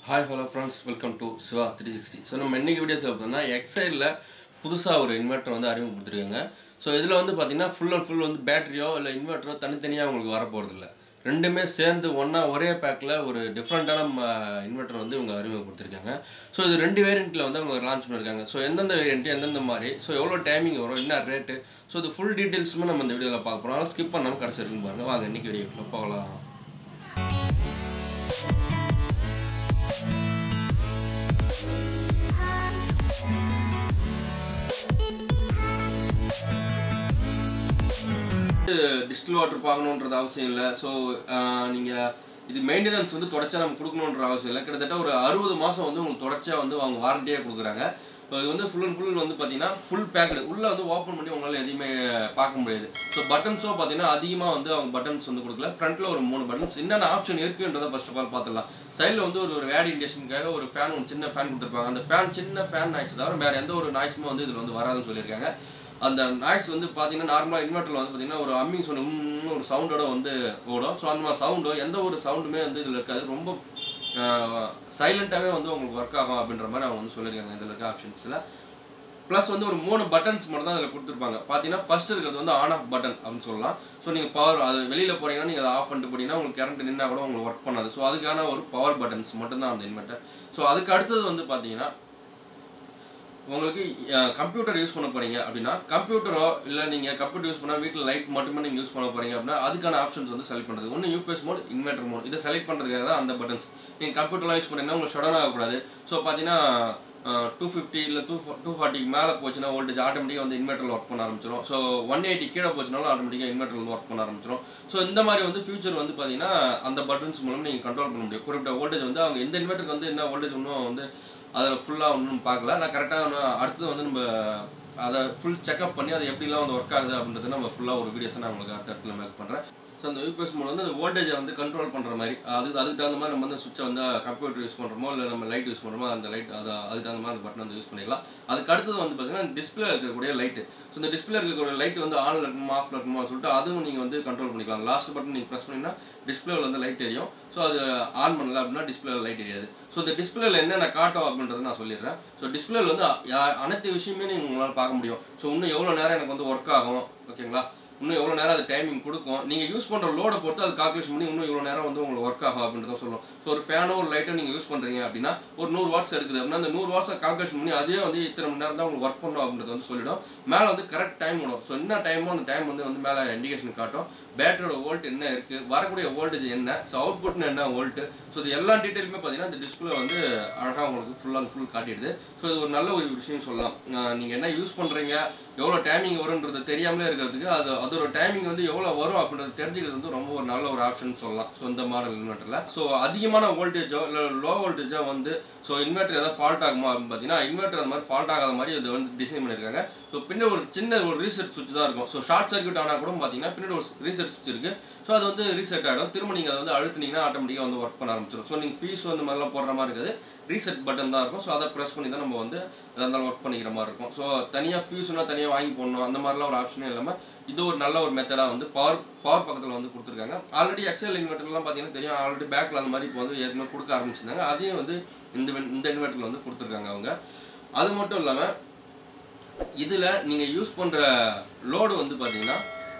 hi hello friends welcome to Siva three sixty so நம்ம இன்னைக்கு வீடியோஸில் பார்த்தோம்னா எக்ஸைடில் புதுசாக ஒரு இன்வெர்ட்டர் வந்து அறிமுகப்படுத்திருக்காங்க ஸோ இதில் வந்து பார்த்தீங்கன்னா ஃபுல் அண்ட் ஃபுல் வந்து பேட்டரியோ இல்லை இன்வெர்ட்டரோ தனித்தனியாக உங்களுக்கு வரப்போகிறதில்ல ரெண்டுமே சேர்ந்து ஒன்றா ஒரே பேக்கில் ஒரு டிஃப்ரெண்ட்டான இன்வெர்ட்டர் வந்து இவங்க அறிமுகப்படுத்திருக்காங்க ஸோ இது ரெண்டு வேரியண்ட்டில் வந்து அவங்க லான்ச் பண்ணியிருக்காங்க ஸோ எந்தெந்த வேரியண்ட்டு எந்தெந்த மாதிரி ஸோ எவ்வளோ டைமிங் வரும் என்ன ரேட்டு ஸோ இது ஃபுல் டீட்டெயில்ஸுமே நம்ம இந்த வீடியோவில் பார்க்க போகிறோம் ஸ்கிப் பண்ணாமல் கடைசி வரைக்கும் பாருங்கள் வாங்க இன்றைக்கி வீடியோ போகலாம் டிஸ்டில் வாட்டர் பார்க்கணுன்றது அவசியம் இல்லை ஸோ நீங்கள் இது மெயின்டெனன்ஸ் வந்து தொடர்ச்சியாக நம்ம கொடுக்கணுன்ற அவசியம் இல்லை கிட்டத்தட்ட ஒரு அறுபது மாதம் வந்து உங்களுக்கு தொடர்ச்சியாக வந்து அவங்க வாரண்டியாக கொடுக்குறாங்க ஸோ இது வந்து ஃபுல் அண்ட் ஃபுல் வந்து பார்த்தீங்கன்னா ஃபுல் பேக்கடு உள்ளே வந்து ஓப்பன் பண்ணி உங்களால் எதையுமே பார்க்க முடியாது ஸோ பட்டன்ஸோ பார்த்தீங்கன்னா அதிகமாக வந்து அவங்க பட்டன்ஸ் வந்து கொடுக்கல ஃப்ரண்ட்டில் ஒரு மூணு பட்டன்ஸ் என்னென்ன ஆப்ஷன் இருக்குன்றதை ஃபர்ஸ்ட் ஆஃப் ஆல் பார்த்துக்கலாம் சைடில் வந்து ஒரு ஒரு வேட் இண்டேஷனுக்காக ஒரு ஃபேன் ஒரு சின்ன ஃபேன் கொடுத்துருப்பாங்க அந்த ஃபேன் சின்ன ஃபேன் நாய்ஸ் தவிர வேறு எந்த ஒரு நாய்ஸுமே வந்து இதில் வந்து வராதுன்னு சொல்லியிருக்காங்க அந்த நாய்ஸ் வந்து பார்த்தீங்கன்னா நார்மலாக இன்வெர்ட்டரில் வந்து பார்த்தீங்கன்னா ஒரு அம்மிங் சவுண்ட் உம்னு ஒரு சவுண்டோட வந்து ஓடும் ஸோ அந்த மாதிரி சவுண்டோ எந்த ஒரு சவுண்டுமே வந்து இதில் இருக்காது ரொம்ப சைலண்ட்டாகவே வந்து உங்களுக்கு ஒர்க் ஆகும் அப்படின்ற மாதிரி அவங்க வந்து சொல்லியிருக்காங்க இதில் இருக்க ஆப்ஷன்ஸில் ப்ளஸ் வந்து ஒரு மூணு பட்டன்ஸ் மட்டும் தான் இதில் கொடுத்துருப்பாங்க பார்த்தீங்கன்னா ஃபர்ஸ்ட் இருக்கிறது வந்து ஆன் ஆஃப் பட்டன் அப்படின்னு சொல்லலாம் ஸோ நீங்கள் பவர் அது வெளியில் போகிறீங்கன்னா நீங்கள் அதை ஆஃப் பண்ணிட்டு போனீங்கன்னா உங்களுக்கு கரண்ட் நின்னா கூட உங்களுக்கு ஒர்க் பண்ணாது ஸோ அதுக்கான ஒரு பவர் பட்டன்ஸ் மட்டும்தான் அந்த இன்வெர்ட்டர் ஸோ அதுக்கு அடுத்தது வந்து பார்த்தீங்கன்னா உங்களுக்கு கம்ப்யூட்டர் யூஸ் பண்ண போறீங்க அப்படின்னா கம்ப்யூட்டரோ இல்லை நீங்கள் கம்ப்யூட்டர் யூஸ் பண்ணால் வீட்டில் லைட் மட்டுமே நீங்கள் யூஸ் பண்ண போறீங்க அப்படின்னா அதுக்கான ஆப்ஷன்ஸ் வந்து செலக்ட் பண்ணுறது ஒன்று யூபிஎஸ் மோட் இன்வெர்டர் மோட் இதை செலக்ட் பண்ணுறதுக்காக தான் அந்த பட்டன்ஸ் நீங்கள் கம்ப்யூட்டர்லாம் யூஸ் பண்ணீங்கன்னா உங்களுக்கு ஷடன் ஆகக்கூடாது ஸோ பார்த்தீங்கன்னா டூ ஃபிஃப்டி இல்லை டூ டூ ஃபார்ட்டிக்கு மேலே போச்சுன்னா வோல்டேஜ் ஆட்டோமேட்டிக்காக வந்து இன்வெர்ட்டரில் ஒர்க் பண்ண ஆரம்பிச்சிடும் ஸோ ஒன் எயிட்டி கீழே போச்சுனாலும் ஆட்டோமேட்டிக்காக இன்வெர்ட்டர் வந்து ஒர்க் பண்ண ஆரம்பிச்சிடும் ஸோ இந்த மாதிரி வந்து ஃபியூச்சர் வந்து பார்த்தீங்கன்னா அந்த பட்டன்ஸ் மூலம் நீங்கள் கண்ட்ரோல் பண்ண முடியும் குறிப்பிட்ட வோல்டேஜ் வந்து அவங்க எந்த இன்வெர்ட்டருக்கு வந்து என்ன வோல்டேஜ் இன்னும் வந்து அதில் ஃபுல்லாக ஒன்றும் பார்க்கல நான் கரெக்டாக அடுத்தது வந்து நம்ம அதை ஃபுல் செக்அப் பண்ணி அது எப்படிலாம் வந்து ஒர்க் ஆகுது அப்படின்றத நம்ம ஃபுல்லாக ஒரு வீடியோஸை நான் உங்களுக்கு அடுத்த இடத்துல மேக் பண்ணுறேன் ஸோ அந்த யூபிஎஸ் மூலம் வந்து அந்த வோல்டேஜை வந்து கண்ட்ரோல் பண்ணுற மாதிரி அது அதுக்கு தகுந்த மாதிரி நம்ம வந்து சுவிட்சை வந்து கம்ப்யூட்டர் யூஸ் பண்ணுறோமோ இல்லை நம்ம லைட் யூஸ் பண்ணுறோமோ அந்த லைட் அது அதுக்கு தகுந்த மாதிரி அந்த பட்டன் வந்து யூஸ் பண்ணிக்கலாம் அதுக்கு அடுத்தது வந்து பார்த்தீங்கன்னா டிஸ்பிளே இருக்கக்கூடிய லைட்டு ஸோ இந்த டிஸ்பிளே இருக்கக்கூடிய லைட் வந்து ஆனில் இருக்கணுமா ஆஃப்ல இருக்கணுமா சொல்லிட்டு அதுவும் நீங்கள் வந்து கண்ட்ரோல் பண்ணிக்கலாம் லாஸ்ட் பட்டன் நீங்கள் ப்ரெஸ் பண்ணிங்கன்னா டிஸ்பிளேவில் வந்து லைட் எரியும் ஸோ அது ஆன் பண்ணல அப்படின்னா டிஸ்பிளேல லைட் எரியாது ஸோ இந்த டிஸ்பிளேல என்னென்ன காட்டும் அப்படின்றத நான் சொல்லிடுறேன் ஸோ டிஸ்பிளேல வந்து அனைத்து விஷயமே நீங்கள் உங்களால் பார்க்க முடியும் ஸோ இன்னும் எவ்வளோ நேரம் எனக்கு வந்து ஒர்க் ஆகும் ஓகேங்களா இன்னும் எவ்வளோ நேரம் அது டைமிங் கொடுக்கும் நீங்கள் யூஸ் பண்ணுற லோடை பொறுத்து அது கால்குலேஷன் பண்ணி இன்னும் இவ்வளோ நேரம் வந்து உங்களுக்கு ஒர்க் ஆகும் அப்படின்றத சொல்லும் ஸோ ஒரு ஃபேனோ ஒரு லைட்டோ நீங்கள் யூஸ் பண்ணுறீங்க அப்படின்னா ஒரு நூறு வாட்ஸ் எடுக்குது அப்படின்னா அந்த நூறு வாட்ஸை கால்குலேஷன் பண்ணி அதே வந்து இத்தனை மணி நேரம் தான் உங்களுக்கு ஒர்க் பண்ணும் அப்படின்றத வந்து சொல்லிடும் மேலே வந்து கரெக்ட் டைம் வரும் ஸோ என்ன டைமோ அந்த டைம் வந்து வந்து மேலே இண்டிகேஷன் காட்டும் பேட்டரியோட வோல்ட் என்ன இருக்குது வரக்கூடிய வோல்டேஜ் என்ன ஸோ அவுட்புட்னு என்ன வோல்ட்டு ஸோ இது எல்லா டீட்டெயிலுமே பார்த்தீங்கன்னா இந்த டிஸ்பிளே வந்து அழகாக உங்களுக்கு ஃபுல் அண்ட் ஃபுல் காட்டிடுது ஸோ இது ஒரு நல்ல ஒரு விஷயம் சொல்லலாம் நீங்கள் என்ன யூஸ் பண்ணுறீங்க எவ்வளோ டைமிங் வரும்ன்றது தெரியாமலே இருக்கிறதுக்கு அது அதோட டைமிங் வந்து எவ்வளோ வரும் அப்படின்றது தெரிஞ்சுக்கிறது வந்து ரொம்ப ஒரு நல்ல ஒரு ஆப்ஷன் சொல்லலாம் ஸோ இந்த மாடல் இன்வெர்ட்டரில் ஸோ அதிகமான வோல்டேஜோ இல்லை லோ வோல்டேஜோ வந்து ஸோ இன்வெர்ட்டர் ஏதாவது ஃபால்ட் ஆகுமா அப்படின்னு பார்த்தீங்கன்னா இன்வெர்ட்டர் அந்த மாதிரி ஃபால்ட் ஆகாத மாதிரி இது வந்து டிசைன் பண்ணியிருக்காங்க ஸோ பின்னாடி ஒரு சின்ன ஒரு ரீசெட் சுவிட்ச் தான் இருக்கும் ஸோ ஷார்ட் சர்க்யூட் ஆனால் கூட பார்த்தீங்கன்னா பின்னாடி ஒரு ரீசெட் சுவிட்ச் இருக்குது ஸோ அது வந்து ரீசெட் ஆகிடும் திரும்ப நீங்கள் அதை வந்து அழுத்துனீங்கன்னா ஆட்டோமேட்டிக்காக வந்து ஒர்க் பண்ண ஆரம்பிச்சிடும் ஸோ நீங்கள் ஃபீஸ் வந்து மாதிரிலாம் போடுற மாதிரி இருக்குது ரீசெட் பட்டன் தான் இருக்கும் ஸோ அதை ப்ரெஸ் பண்ணி தான் நம்ம வந்து இருந்தாலும் ஒர்க் பண்ணிக்கிற மாதிரி இருக்கும் ஸோ தனியாக ஃபியூஸ்னால் தனியாக வாங்கி போடணும் அந்த மாதிரிலாம் ஒரு ஆப்ஷனே இல்லாமல் இது ஒரு நல்ல ஒரு மெத்தடாக வந்து பவர் பவர் பக்கத்தில் வந்து கொடுத்துருக்காங்க ஆல்ரெடி எக்ஸல் இன்வெர்ட்டர்லாம் பார்த்தீங்கன்னா தெரியும் ஆல்ரெடி பேக்கில் அந்த மாதிரி இப்போ வந்து ஏற்கனவே கொடுக்க ஆரம்பிச்சிருந்தாங்க அதையும் வந்து இந்த இந்த இன்வெர்ட்டரில் வந்து கொடுத்துருக்காங்க அவங்க அது மட்டும் இல்லாமல் இதில் நீங்கள் யூஸ் பண்ணுற லோடு வந்து பார்த்தீங்கன்னா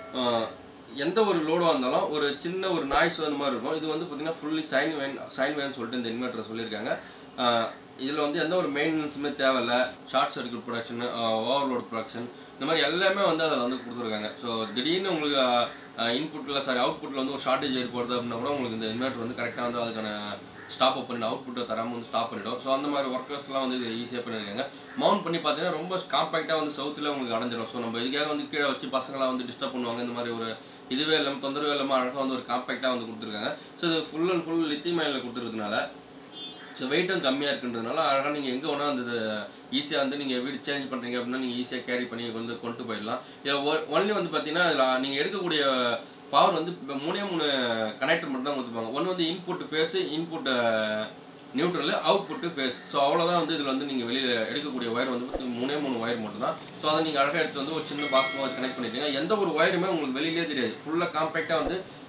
எந்த ஒரு லோடாக இருந்தாலும் ஒரு சின்ன ஒரு நாய்ஸ் அந்த மாதிரி இருக்கும் இது வந்து பார்த்தீங்கன்னா fully sine wave sine wave சொல்லிட்டு இந்த இன்வெர்ட்டரை சொல்லியிருக்காங்க இதில் வந்து எந்த ஒரு மெயின்டெனன்ஸுமே தேவையில்ல short circuit protection overload protection இந்த மாதிரி எல்லாமே வந்து அதில் வந்து கொடுத்துருக்காங்க ஸோ திடீர்னு உங்களுக்கு இன்புட்டில் சாரி அவுட்புட்டில் வந்து ஒரு ஷார்ட்டேஜ் ஏற்படுது அப்படின்னா கூட உங்களுக்கு இந்த இன்வெர்ட்டர் வந்து கரெக்டாக வந்து அதுக்கான ஸ்டாப் அப் பண்ணிடும் அவுட்புட்டை தராமல் வந்து ஸ்டாப் பண்ணிடும் ஸோ அந்த மாதிரி ஒர்க்கர்ஸ்லாம் வந்து இது ஈஸியாக பண்ணியிருக்காங்க மவுண்ட் பண்ணி பார்த்தீங்கன்னா ரொம்ப காம்பேக்டாக வந்து சவுத்தில் உங்களுக்கு அடைஞ்சிடும் ஸோ நம்ம இதுக்காக வந்து கீழே வச்சு பசங்களாம் வந்து டிஸ்டர்ப் பண்ணுவாங்க இந்த மாதிரி ஒரு இதுவே இல்லாமல் தொந்தரவே இல்லாமல் அழகாக வந்து ஒரு காம்பேக்டாக வந்து கொடுத்துருக்காங்க ஸோ இது ஃபுல் அண்ட் ஃபுல் லித்தியம் மயிலில் கொடுத்துருக்கனால ஸோ வெயிட்டும் கம்மியாக இருக்குன்றதுனால அழகாக நீங்கள் எங்கே வேணால் அந்த ஈஸியாக வந்து நீங்கள் வீடு சேஞ்ச் பண்ணுறீங்க அப்படின்னா நீங்கள் ஈஸியாக கேரி பண்ணி வந்து கொண்டு போயிடலாம் இதில் ஒன்லி வந்து பார்த்தீங்கன்னா இதில் நீங்கள் எடுக்கக்கூடிய பவர் வந்து இப்போ மூணே மூணு கனெக்டர் மட்டும் தான் கொடுத்துருப்பாங்க ஒன்று வந்து input phase input neutral output phase so அவ்வளோதான் வந்து இதில் வந்து நீங்கள் வெளியில் எடுக்கக்கூடிய ஒயர் வந்து மூணே மூணு ஒயர் மட்டும் தான் ஸோ அதை நீங்கள் அழகாக எடுத்து வந்து ஒரு சின்ன பாக்ஸ் மாதிரி கனெக்ட் பண்ணிட்டீங்க எந்த ஒரு ஒயருமே உங்களுக்கு வெளியிலே தெரியாது ஃபுல்லாக காம்பேக்டாக வந்து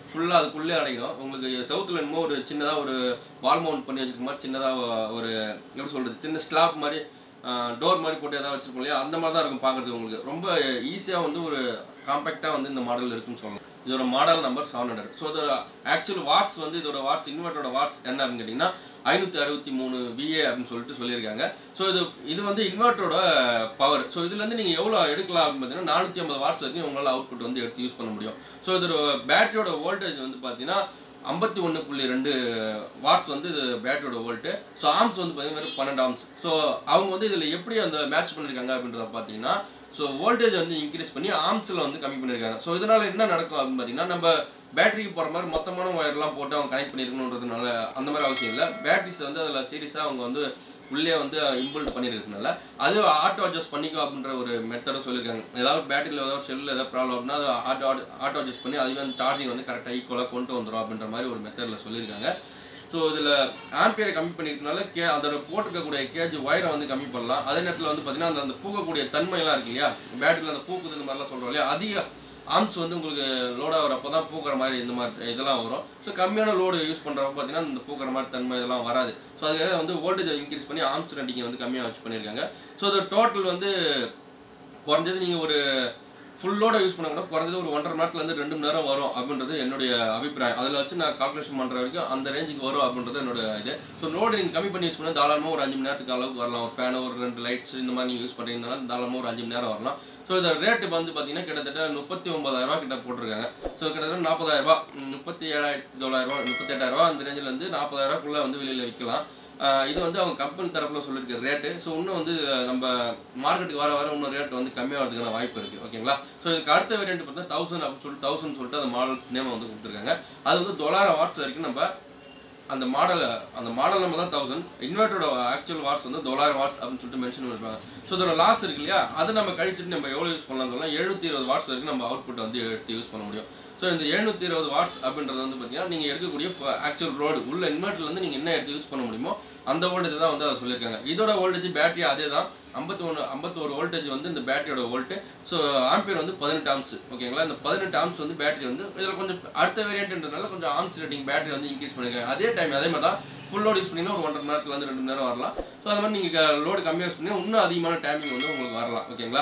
ஃபுல்லாக அதுக்குள்ளே அடைக்கும் உங்களுக்கு செவுத்துல என்னமோ ஒரு சின்னதாக ஒரு வால் மவுண்ட் பண்ணி வச்சிருக்க மாதிரி சின்னதாக ஒரு எப்படி சொல்கிறது சின்ன ஸ்லாப் மாதிரி டோர் மாதிரி போட்டு ஏதாவது வச்சிருக்கோம் இல்லையா அந்த மாதிரி தான் இருக்கும் பார்க்குறதுக்கு உங்களுக்கு ரொம்ப ஈஸியாக வந்து ஒரு காம்பேக்டாக வந்து இந்த மாடல் இருக்குன்னு சொல்லலாம் இதோட model number seven hundred so இதோட ஆக்சுவல் வாட்ஸ் வந்து இதோட வாட்ஸ் இன்வெர்ட்டரோட வாட்ஸ் என்ன அப்படின்னு கேட்டிங்கன்னா ஐநூற்றி அறுபத்தி மூணு விஏ அப்படின்னு சொல்லிட்டு சொல்லியிருக்காங்க ஸோ இது இது வந்து இன்வெர்ட்டரோட பவர் ஸோ இதுலேருந்து நீங்கள் எவ்வளோ எடுக்கலாம் அப்படின்னு பார்த்தீங்கன்னா நானூற்றி ஐம்பது வாட்ஸ் வரைக்கும் உங்களால் அவுட்புட் வந்து எடுத்து யூஸ் பண்ண முடியும் ஸோ இதோட பேட்டரியோட வோல்டேஜ் வந்து பார்த்தீங்கன்னா ஐம்பத்தி ஒன்று புள்ளி ரெண்டு வாட்ஸ் வந்து இது பேட்டரியோட வோல்ட்டு ஸோ ஆம்ஸ் வந்து பார்த்தீங்கன்னா வெறும் பன்னெண்டு ஆம்ஸ் ஸோ அவங்க வந்து இதில் எப்படி அந்த மேட்ச் பண்ணியிருக்காங்க அப்படின்றத பார்த்தீங்கன்னா ஸோ வோல்டேஜ் வந்து இன்க்ரீஸ் பண்ணி ஆம்ஸில் வந்து கம்மி பண்ணியிருக்காங்க ஸோ இதனால என்ன நடக்கும் அப்படின்னு பார்த்தீங்கன்னா நம்ம பேட்டரிக்கு போகிற மாதிரி மொத்தமான ஒயர்லாம் போட்டு அவங்க கனெக்ட் பண்ணியிருக்கணுன்றதுனால அந்த மாதிரி அவசியம் இல்லை பேட்டரிஸ் வந்து அதில் சீரியஸாக அவங்க வந்து உள்ளே வந்து இம்பிள்ட் பண்ணியிருக்கிறதுனால அது ஆட்டோ அட்ஜஸ்ட் பண்ணிக்கோ அப்படின்ற ஒரு மெத்தடும் சொல்லியிருக்காங்க ஏதாவது பேட்டரியில் ஏதாவது செல்லில் ஏதாவது ப்ராப்ளம் அப்படின்னா அது ஆட்டோ ஆட்டோ அட்ஜஸ்ட் பண்ணி அதுவே வந்து சார்ஜிங் வந்து கரெக்டாக ஈக்குவலாக கொண்டு வந்துடும் அப்படின்ற மாதிரி ஒரு மெத்தடில் சொல்லியிருக்காங்க ஸோ இதில் ஆம்பியரை கம்மி பண்ணியிருக்கனால கே அதோட போட்டிருக்கக்கூடிய கேஜ் ஒயரை வந்து கம்மி பண்ணலாம் அதே நேரத்தில் வந்து பார்த்தீங்கன்னா அந்த அந்த பூக்கக்கூடிய தன்மையெல்லாம் இருக்கு இல்லையா பேட்டரியில் அந்த பூக்குது இந்த மாதிரிலாம் சொல்கிறோம் இல்லையா அதிக ஆர்ம்ஸ் வந்து உங்களுக்கு லோடாக வரப்போ தான் பூக்கிற மாதிரி இந்த மாதிரி இதெல்லாம் வரும் ஸோ கம்மியான லோடு யூஸ் பண்ணுறப்ப பார்த்தீங்கன்னா இந்த பூக்கிற மாதிரி தன்மை இதெல்லாம் வராது ஸோ அதுக்காக வந்து வோல்டேஜ் இன்க்ரீஸ் பண்ணி ஆர்ம்ஸ் ரெண்டிங்கை வந்து கம்மியாக வச்சு பண்ணியிருக்காங்க ஸோ அது டோட்டல் வந்து குறைஞ்சது நீங்கள் ஒரு ஃபுல்லோட யூஸ் பண்ண கூட குறைஞ்சது ஒரு ஒன்றரை மணி நேரத்துலேருந்து ரெண்டு மணி நேரம் வரும் அப்படின்றது என்னுடைய அபிப்பிராயம் அதில் வச்சு நான் கால்குலேஷன் பண்ணுற வரைக்கும் அந்த ரேஞ்சுக்கு வரும் அப்படின்றது என்னோட இது ஸோ லோடு நீங்கள் கம்மி பண்ணி யூஸ் பண்ணால் தாராளமாக ஒரு அஞ்சு மணி நேரத்துக்கு அளவுக்கு வரலாம் ஒரு ஃபேன் ஒரு ரெண்டு லைட்ஸ் இந்த மாதிரி நீங்கள் யூஸ் பண்ணுறீங்கனால தாராளமாக ஒரு அஞ்சு மணி நேரம் வரலாம் ஸோ இந்த ரேட்டு வந்து பார்த்தீங்கன்னா கிட்டத்தட்ட முப்பத்தி ஒன்பதாயிரரூவா கிட்ட போட்டிருக்காங்க ஸோ கிட்டத்தட்ட நாற்பதாயிரரூபா முப்பத்தி ஏழாயிரத்தி தொள்ளாயிரரூவா முப்பத்தெட்டாயிரரூவா அந்த ரேஞ்சில் வந்து நாற்பதாயிரரூவாக்குள்ளே வந்து வெளியில் விற்கலாம் ஆஹ் இது வந்து அவங்க கம்பெனி தரப்புல சொல்லியிருக்க ரேட்டு ஸோ இன்னும் வந்து நம்ம மார்க்கெட்டுக்கு வர வர இன்னும் ரேட் வந்து கம்மியாகிறதுக்கான வாய்ப்பு இருக்குது ஓகேங்களா ஸோ இதுக்கு அடுத்த வேரியன்ட் பார்த்தா தௌசண்ட் அப்படின்னு சொல்லிட்டு தௌசண்ட் சொல்லிட்டு அந்த மாடல்ஸ் நேம் வந்து கொடுத்துருக்காங்க அது வந்து தொள்ளாயிரம் வாட்ஸ் வரைக்கும் நம்ம அந்த மாடலை அந்த மாடல் நம்ம தான் தௌசண்ட் இன்வெர்ட்டரோட ஆக்சுவல் வாட்ஸ் வந்து தொள்ளாயிரம் வாட்ஸ் அப்படின்னு சொல்லிட்டு மென்ஷன் பண்ணிருப்பாங்க ஸோ இதோட லாஸ் இருக்கு இல்லையா அதை நம்ம கழிச்சிட்டு நம்ம எவ்வளோ யூஸ் பண்ணலாம் சொல்லலாம் எழுநூத்தி இருபது வாட்ஸ் வரைக்கும் நம்ம அவுட்புட் வந்து எடுத்து யூஸ் பண்ண முடியும் ஸோ இந்த எழுநூத்தி இருபது வாட்ஸ் அப்படின்றது வந்து பார்த்தீங்கன்னா நீங்கள் எடுக்கக்கூடிய ஆக்சுவல் ரோடு உள்ள இன்வெர்ட்டர்ல இருந்து நீங்கள் என்ன எடுத்து யூஸ் பண்ண முடியுமோ அந்த வோல்டேஜ் தான் வந்து அதை சொல்லியிருக்காங்க இதோட வோல்டேஜ் பேட்டரி அதே தான் ஐம்பத்தி ஒன்று ஐம்பத்தோரு வோல்டேஜ் வந்து இந்த பேட்டரியோட வோல்ட்டு ஸோ ஆம்பியர் வந்து பதினெட்டு ஆம்ஸ் ஓகேங்களா இந்த பதினெட்டு ஆம்ஸ் வந்து பேட்டரி வந்து இதில் கொஞ்சம் அடுத்த வேரியன்ட்ன்றதுனால கொஞ்சம் ஆம்ஸ் ரேட்டிங் பேட்டரி வந்து இன்க்ரீஸ் பண்ணிருக்காங்க அதே டைம் அதே மாதிரி தான் ஃபுல் லோட் யூஸ் பண்ணிங்கன்னா ஒரு ஒன்றரை மணி நேரத்துல இருந்து ரெண்டு மணி நேரம் வரலாம் ஸோ அது மாதிரி நீங்கள் லோடு கம்மியாக யூஸ் பண்ணி இன்னும் அதிகமான டைமிங் வந்து உங்களுக்கு வரலாம் ஓகேங்களா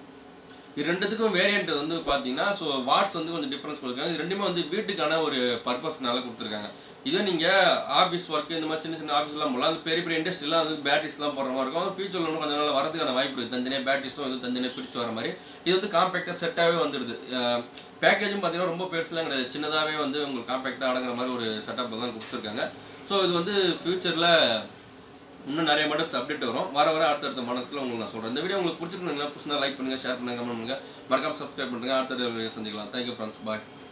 இது ரெண்டுத்துக்கும் வேரியன்ட் வந்து பார்த்தீங்கன்னா ஸோ வாட்ஸ் வந்து கொஞ்சம் டிஃப்ரென்ஸ் கொடுக்குறாங்க இது ரெண்டுமே வந்து வீட்டுக்கான ஒரு பர்பஸ்னால கொடுத்துருக்காங்க இதே நீங்கள் ஆஃபீஸ் ஒர்க் இந்த மாதிரி சின்ன சின்ன ஆஃபீஸ்லாம் போகலாம் அது பெரிய பெரிய இண்டஸ்ட்ரிலாம் வந்து பேட்டரிஸ்லாம் போடுற மாதிரி இருக்கும் ஃபியூச்சரில் இன்னும் கொஞ்சம் நாள் வரதுக்கான வாய்ப்பு இருக்குது தனித்தனியாக பேட்டரிஸும் வந்து தனித்தனியாக பிரித்து வர மாதிரி இது வந்து காம்பேக்டாக செட்டாகவே வந்துடுது பேக்கேஜும் பார்த்தீங்கன்னா ரொம்ப பெருசுலாம் கிடையாது சின்னதாகவே வந்து உங்களுக்கு காம்பேக்டாக அடங்குற மாதிரி ஒரு செட்டப் தான் கொடுத்துருக்காங்க ஸோ இது வந்து ஃபியூச்சரில் இன்னும் நிறைய மாடல்ஸ் அப்டேட் வரும் வர வர அடுத்தடுத்த மாடல்ஸில் உங்களுக்கு நான் சொல்கிறேன் இந்த வீடியோ உங்களுக்கு பிடிச்சிருந்தீங்கன்னா பிடிச்சிருந்தா லைக் பண்ணுங்கள் ஷேர் பண்ணுங்கள் கமெண்ட் பண்ணுங்கள் மறக்காம சப்ஸ்கிரைப் பண்ணுங்கள் அடுத்த வீடியோ சந்திக்கலாம் தேங்க்யூ ஃப்ரெண்ட்ஸ் பாய்